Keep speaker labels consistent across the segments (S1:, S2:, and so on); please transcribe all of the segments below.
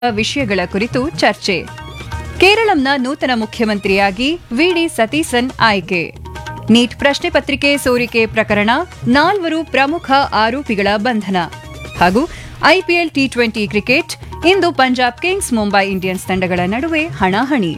S1: ವಿಷಯಗಳ ಕುರಿತು ಚರ್ಚೆ ಕೇರಳಂನ ನೂತನ ಮುಖ್ಯಮಂತ್ರಿಯಾಗಿ ವಿಡಿ ಸತೀಸನ್ ಆಯ್ಕೆ ನೀಟ್ ಪ್ರಶ್ನೆ ಪತ್ರಿಕೆ ಸೋರಿಕೆ ಪ್ರಕರಣ ನಾಲ್ವರು ಪ್ರಮುಖ ಆರೋಪಿಗಳ ಬಂಧನ ಹಾಗೂ ಐಪಿಎಲ್ ಟಿ ಟ್ವೆಂಟಿ ಕ್ರಿಕೆಟ್ ಇಂದು ಪಂಜಾಬ್ ಕಿಂಗ್ಸ್ ಮುಂಬೈ ಇಂಡಿಯನ್ಸ್ ತಂಡಗಳ ನಡುವೆ ಹಣಾಹಣಿ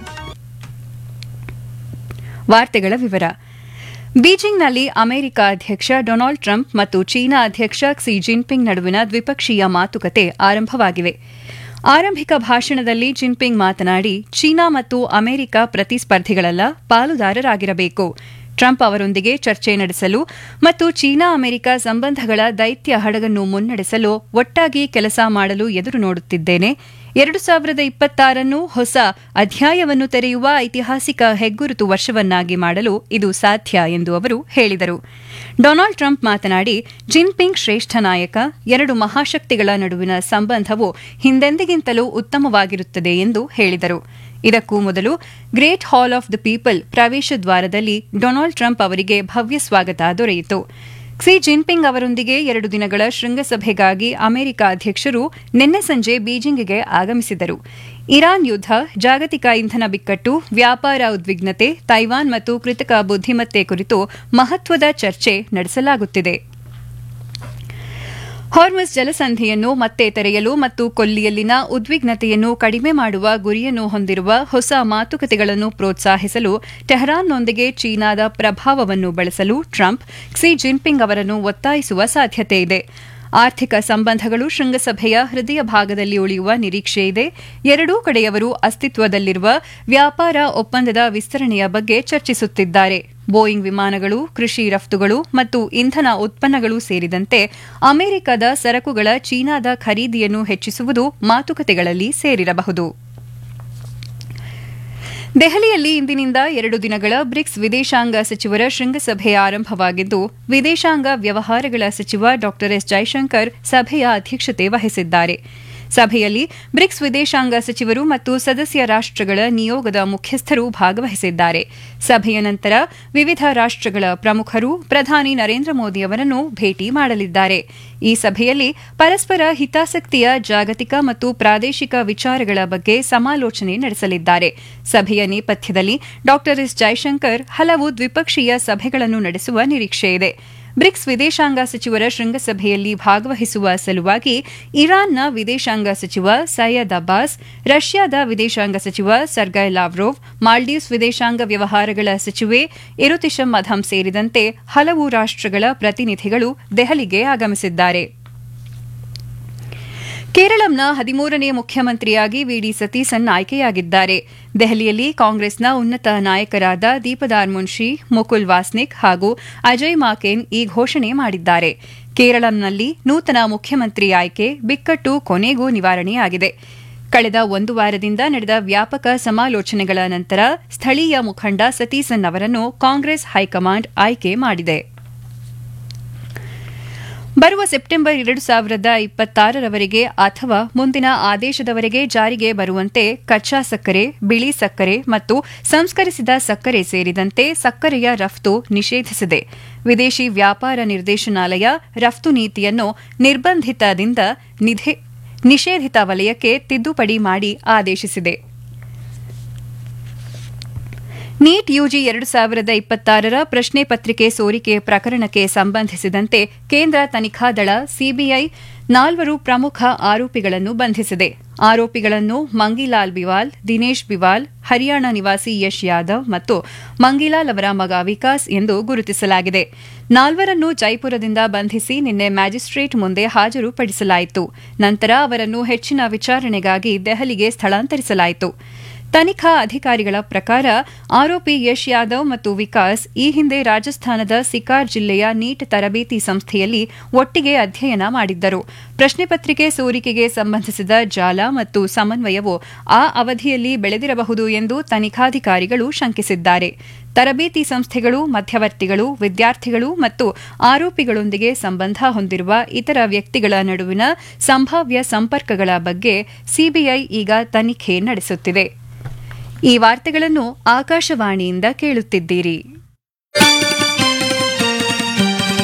S1: ವಾರ್ತೆಗಳ ವಿವರ ಬೀಜಿಂಗ್ನಲ್ಲಿ ಅಮೆರಿಕ ಅಧ್ಯಕ್ಷ ಡೊನಾಲ್ಡ್ ಟ್ರಂಪ್ ಮತ್ತು ಚೀನಾ ಅಧ್ಯಕ್ಷ ಕ್ಸಿ ಜಿನ್ಪಿಂಗ್ ನಡುವಿನ ದ್ವಿಪಕ್ಷೀಯ ಮಾತುಕತೆ ಆರಂಭವಾಗಿವೆ ಆರಂಭಿಕ ಭಾಷಣದಲ್ಲಿ ಜಿನ್ಪಿಂಗ್ ಮಾತನಾಡಿ ಚೀನಾ ಮತ್ತು ಅಮೆರಿಕ ಪ್ರತಿಸ್ಪರ್ಧಿಗಳಲ್ಲ ಪಾಲುದಾರರಾಗಿರಬೇಕು ಟ್ರಂಪ್ ಅವರೊಂದಿಗೆ ಚರ್ಚೆ ನಡೆಸಲು ಮತ್ತು ಚೀನಾ ಅಮೆರಿಕ ಸಂಬಂಧಗಳ ದೈತ್ಯ ಹಡಗನ್ನು ಮುನ್ನಡೆಸಲು ಒಟ್ಟಾಗಿ ಕೆಲಸ ಮಾಡಲು ಎದುರು ನೋಡುತ್ತಿದ್ದೇನೆ ಎರಡು ಸಾವಿರದ ಇಪ್ಪತ್ತಾರನ್ನು ಹೊಸ ಅಧ್ಯಾಯವನ್ನು ತೆರೆಯುವ ಐತಿಹಾಸಿಕ ಹೆಗ್ಗುರುತು ವರ್ಷವನ್ನಾಗಿ ಮಾಡಲು ಇದು ಸಾಧ್ಯ ಎಂದು ಅವರು ಹೇಳಿದರು ಡೊನಾಲ್ಡ್ ಟ್ರಂಪ್ ಮಾತನಾಡಿ ಜಿನ್ಪಿಂಗ್ ಶ್ರೇಷ್ಠ ನಾಯಕ ಎರಡು ಮಹಾಶಕ್ತಿಗಳ ನಡುವಿನ ಸಂಬಂಧವು ಹಿಂದೆಂದಿಗಿಂತಲೂ ಉತ್ತಮವಾಗಿರುತ್ತದೆ ಎಂದು ಹೇಳಿದರು ಇದಕ್ಕೂ ಮೊದಲು great hall of the people ಪ್ರವೇಶ ದ್ವಾರದಲ್ಲಿ ಡೊನಾಲ್ಡ್ ಟ್ರಂಪ್ ಅವರಿಗೆ ಭವ್ಯ ಸ್ವಾಗತ ದೊರೆಯಿತು ಕ್ಸಿ ಜಿನ್ಪಿಂಗ್ ಅವರೊಂದಿಗೆ ಎರಡು ದಿನಗಳ ಶೃಂಗಸಭೆಗಾಗಿ ಅಮೆರಿಕ ಅಧ್ಯಕ್ಷರು ನಿನ್ನೆ ಸಂಜೆ ಬೀಜಿಂಗ್ಗೆ ಆಗಮಿಸಿದರು ಇರಾನ್ ಯುದ್ಧ ಜಾಗತಿಕ ಇಂಧನ ಬಿಕ್ಕಟ್ಟು ವ್ಯಾಪಾರ ಉದ್ವಿಗ್ನತೆ ತೈವಾನ್ ಮತ್ತು ಕೃತಕ ಬುದ್ದಿಮತ್ತೆ ಕುರಿತು ಮಹತ್ವದ ಚರ್ಚೆ ನಡೆಸಲಾಗುತ್ತಿದೆ ಹಾರ್ಮಸ್ ಜಲಸಂಧಿಯನ್ನು ಮತ್ತೆ ತೆರೆಯಲು ಮತ್ತು ಕೊಲ್ಲಿಯಲ್ಲಿನ ಉದ್ವಿಗ್ನತೆಯನ್ನು ಕಡಿಮೆ ಮಾಡುವ ಗುರಿಯನ್ನು ಹೊಂದಿರುವ ಹೊಸ ಮಾತುಕತೆಗಳನ್ನು ಪ್ರೋತ್ಸಾಹಿಸಲು ಟೆಹರಾನ್ನೊಂದಿಗೆ ಚೀನಾದ ಪ್ರಭಾವವನ್ನು ಬಳಸಲು ಟ್ರಂಪ್ ಕ್ಸಿ ಜಿನ್ಪಿಂಗ್ ಅವರನ್ನು ಒತ್ತಾಯಿಸುವ ಸಾಧ್ಯತೆಯಿದೆ ಆರ್ಥಿಕ ಸಂಬಂಧಗಳು ಶೃಂಗಸಭೆಯ ಹೃದಯ ಭಾಗದಲ್ಲಿ ಉಳಿಯುವ ನಿರೀಕ್ಷೆಯಿದೆ ಎರಡೂ ಕಡೆಯವರು ಅಸ್ತಿತ್ವದಲ್ಲಿರುವ ವ್ಯಾಪಾರ ಒಪ್ಪಂದದ ವಿಸ್ತರಣೆಯ ಬಗ್ಗೆ ಚರ್ಚಿಸುತ್ತಿದ್ದಾರೆ ಬೋಯಿಂಗ್ ವಿಮಾನಗಳು ಕೃಷಿ ರಫ್ತುಗಳು ಮತ್ತು ಇಂಧನ ಉತ್ಪನ್ನಗಳು ಸೇರಿದಂತೆ ಅಮೆರಿಕದ ಸರಕುಗಳ ಚೀನಾದ ಖರೀದಿಯನ್ನು ಹೆಚ್ಚಿಸುವುದು ಮಾತುಕತೆಗಳಲ್ಲಿ ಸೇರಿರಬಹುದು ದೆಹಲಿಯಲ್ಲಿ ಇಂದಿನಿಂದ ಎರಡು ದಿನಗಳ ಬ್ರಿಕ್ಸ್ ವಿದೇಶಾಂಗ ಸಚಿವರ ಶೃಂಗಸಭೆ ಆರಂಭವಾಗಿದ್ದು ವಿದೇಶಾಂಗ ವ್ಯವಹಾರಗಳ ಸಚಿವ ಡಾ ಎಸ್ ಜೈಶಂಕರ್ ಸಭೆಯ ಅಧ್ಯಕ್ಷತೆ ವಹಿಸಿದ್ದಾರೆ ಸಭೆಯಲ್ಲಿ ಬ್ರಿಕ್ಸ್ ವಿದೇಶಾಂಗ ಸಚಿವರು ಮತ್ತು ಸದಸ್ಯ ರಾಷ್ಟಗಳ ನಿಯೋಗದ ಮುಖ್ಯಸ್ಥರು ಭಾಗವಹಿಸಿದ್ದಾರೆ ಸಭೆಯ ನಂತರ ವಿವಿಧ ರಾಷ್ಟಗಳ ಪ್ರಮುಖರು ಪ್ರಧಾನಿ ನರೇಂದ್ರ ಮೋದಿ ಅವರನ್ನು ಭೇಟಿ ಮಾಡಲಿದ್ದಾರೆ ಈ ಸಭೆಯಲ್ಲಿ ಪರಸ್ಪರ ಹಿತಾಸಕ್ತಿಯ ಜಾಗತಿಕ ಮತ್ತು ಪ್ರಾದೇಶಿಕ ವಿಚಾರಗಳ ಬಗ್ಗೆ ಸಮಾಲೋಚನೆ ನಡೆಸಲಿದ್ದಾರೆ ಸಭೆಯ ನೇಪಥ್ಯದಲ್ಲಿ ಡಾ ಎಸ್ ಜೈಶಂಕರ್ ಹಲವು ದ್ವಿಪಕ್ಷೀಯ ಸಭೆಗಳನ್ನು ನಡೆಸುವ ನಿರೀಕ್ಷೆಯಿದೆ ಬ್ರಿಕ್ಸ್ ವಿದೇಶಾಂಗ ಸಚಿವರ ಶೃಂಗಸಭೆಯಲ್ಲಿ ಭಾಗವಹಿಸುವ ಸಲುವಾಗಿ ಇರಾನ್ನ ವಿದೇಶಾಂಗ ಸಚಿವ ಸೈಯದ್ ಅಬ್ಬಾಸ್ ರಷ್ಯಾದ ವಿದೇಶಾಂಗ ಸಚಿವ ಸರ್ಗೈ ಲಾವ್ರೋವ್ ಮಾಲ್ಡೀವ್ಸ್ ವಿದೇಶಾಂಗ ವ್ಯವಹಾರಗಳ ಸಚಿವೆ ಇರುತಿಶಂ ಅಧಮ್ ಸೇರಿದಂತೆ ಹಲವು ರಾಷ್ಟಗಳ ಪ್ರತಿನಿಧಿಗಳು ದೆಹಲಿಗೆ ಆಗಮಿಸಿದ್ದಾರೆ ಕೇರಳಂನ ಹದಿಮೂರನೇ ಮುಖ್ಯಮಂತ್ರಿಯಾಗಿ ವಿಡಿ ಸತೀಸನ್ ಆಯ್ಕೆಯಾಗಿದ್ದಾರೆ ದೆಹಲಿಯಲ್ಲಿ ಕಾಂಗ್ರೆಸ್ನ ಉನ್ನತ ನಾಯಕರಾದ ದೀಪದಾರ್ ಮುನ್ಷಿ ಮುಕುಲ್ ವಾಸ್ನಿಕ್ ಹಾಗೂ ಅಜಯ್ ಮಾಕೇನ್ ಈ ಘೋಷಣೆ ಮಾಡಿದ್ದಾರೆ ಕೇರಳಂನಲ್ಲಿ ನೂತನ ಮುಖ್ಯಮಂತ್ರಿ ಆಯ್ಕೆ ಬಿಕ್ಕಟ್ಟು ಕೊನೆಗೂ ನಿವಾರಣೆಯಾಗಿದೆ ಕಳೆದ ಒಂದು ವಾರದಿಂದ ನಡೆದ ವ್ಯಾಪಕ ಸಮಾಲೋಚನೆಗಳ ನಂತರ ಸ್ಥಳೀಯ ಮುಖಂಡ ಸತೀಸನ್ ಅವರನ್ನು ಕಾಂಗ್ರೆಸ್ ಹೈಕಮಾಂಡ್ ಆಯ್ಕೆ ಮಾಡಿದೆ ಬರುವ ಸೆಪ್ಟೆಂಬರ್ ಎರಡು ಸಾವಿರದ ಇಪ್ಪತ್ತಾರರವರೆಗೆ ಅಥವಾ ಮುಂದಿನ ಆದೇಶದವರೆಗೆ ಜಾರಿಗೆ ಬರುವಂತೆ ಕಚ್ಚಾ ಸಕ್ಕರೆ ಬಿಳಿ ಸಕ್ಕರೆ ಮತ್ತು ಸಂಸ್ಕರಿಸಿದ ಸಕ್ಕರೆ ಸೇರಿದಂತೆ ಸಕ್ಕರೆಯ ರಫ್ತು ನಿಷೇಧಿಸಿದೆ ವಿದೇಶಿ ವ್ಯಾಪಾರ ನಿರ್ದೇಶನಾಲಯ ರಫ್ತು ನೀತಿಯನ್ನು ನಿರ್ಬಂಧಿತದಿಂದ ನಿಷೇಧಿತ ವಲಯಕ್ಕೆ ತಿದ್ದುಪಡಿ ಮಾಡಿ ಆದೇಶಿಸಿದೆ ನೀಟ್ ಯುಜಿ ಎರಡು ಸಾವಿರದ ಇಪ್ಪತ್ತಾರರ ಪ್ರಶ್ನೆ ಪತ್ರಿಕೆ ಸೋರಿಕೆ ಪ್ರಕರಣಕ್ಕೆ ಸಂಬಂಧಿಸಿದಂತೆ ಕೇಂದ್ರ ತನಿಖಾ ದಳ ಸಿಬಿಐ ನಾಲ್ವರು ಪ್ರಮುಖ ಆರೋಪಿಗಳನ್ನು ಬಂಧಿಸಿದೆ ಆರೋಪಿಗಳನ್ನು ಮಂಗಿಲಾಲ್ ಬಿವಾಲ್ ದಿನೇಶ್ ಬಿವಾಲ್ ಹರಿಯಾಣ ನಿವಾಸಿ ಯಶ್ ಯಾದವ್ ಮತ್ತು ಮಂಗಿಲಾಲ್ ಅವರ ಮಗ ವಿಕಾಸ್ ಎಂದು ಗುರುತಿಸಲಾಗಿದೆ ನಾಲ್ವರನ್ನು ಜೈಪುರದಿಂದ ಬಂಧಿಸಿ ನಿನ್ನೆ ಮ್ಯಾಜಿಸ್ಟ್ರೇಟ್ ಮುಂದೆ ಹಾಜರುಪಡಿಸಲಾಯಿತು ನಂತರ ಅವರನ್ನು ಹೆಚ್ಚಿನ ವಿಚಾರಣೆಗಾಗಿ ದೆಹಲಿಗೆ ಸ್ಥಳಾಂತರಿಸಲಾಯಿತು ತನಿಖಾ ಅಧಿಕಾರಿಗಳ ಪ್ರಕಾರ ಆರೋಪಿ ಯಶ್ ಯಾದವ್ ಮತ್ತು ವಿಕಾಸ್ ಈ ಹಿಂದೆ ರಾಜಸ್ಥಾನದ ಸಿಕಾರ್ ಜಿಲ್ಲೆಯ ನೀಟ್ ತರಬೇತಿ ಸಂಸ್ಥೆಯಲ್ಲಿ ಒಟ್ಟಿಗೆ ಅಧ್ಯಯನ ಮಾಡಿದ್ದರು ಪ್ರಶ್ನೆ ಪತ್ರಿಕೆ ಸೋರಿಕೆಗೆ ಸಂಬಂಧಿಸಿದ ಜಾಲ ಮತ್ತು ಸಮನ್ವಯವು ಆ ಅವಧಿಯಲ್ಲಿ ಬೆಳೆದಿರಬಹುದು ಎಂದು ತನಿಖಾಧಿಕಾರಿಗಳು ಶಂಕಿಸಿದ್ದಾರೆ ತರಬೇತಿ ಸಂಸ್ಥೆಗಳು ಮಧ್ಯವರ್ತಿಗಳು ವಿದ್ಯಾರ್ಥಿಗಳು ಮತ್ತು ಆರೋಪಿಗಳೊಂದಿಗೆ ಸಂಬಂಧ ಹೊಂದಿರುವ ಇತರ ವ್ಯಕ್ತಿಗಳ ನಡುವಿನ ಸಂಭಾವ್ಯ ಸಂಪರ್ಕಗಳ ಬಗ್ಗೆ ಸಿಬಿಐ ಈಗ ತನಿಖೆ ನಡೆಸುತ್ತಿದೆ ಈ ವಾರ್ತೆಗಳನ್ನು ಆಕಾಶವಾಣಿಯಿಂದ ಕೇಳುತ್ತಿದ್ದೀರಿ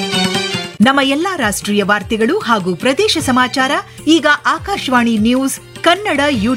S2: ನಮ್ಮ ಎಲ್ಲಾ ರಾಷ್ಟ್ರೀಯ ವಾರ್ತೆಗಳು ಹಾಗೂ ಪ್ರದೇಶ ಸಮಾಚಾರ ಈಗ ಆಕಾಶವಾಣಿ ನ್ಯೂಸ್ ಕನ್ನಡ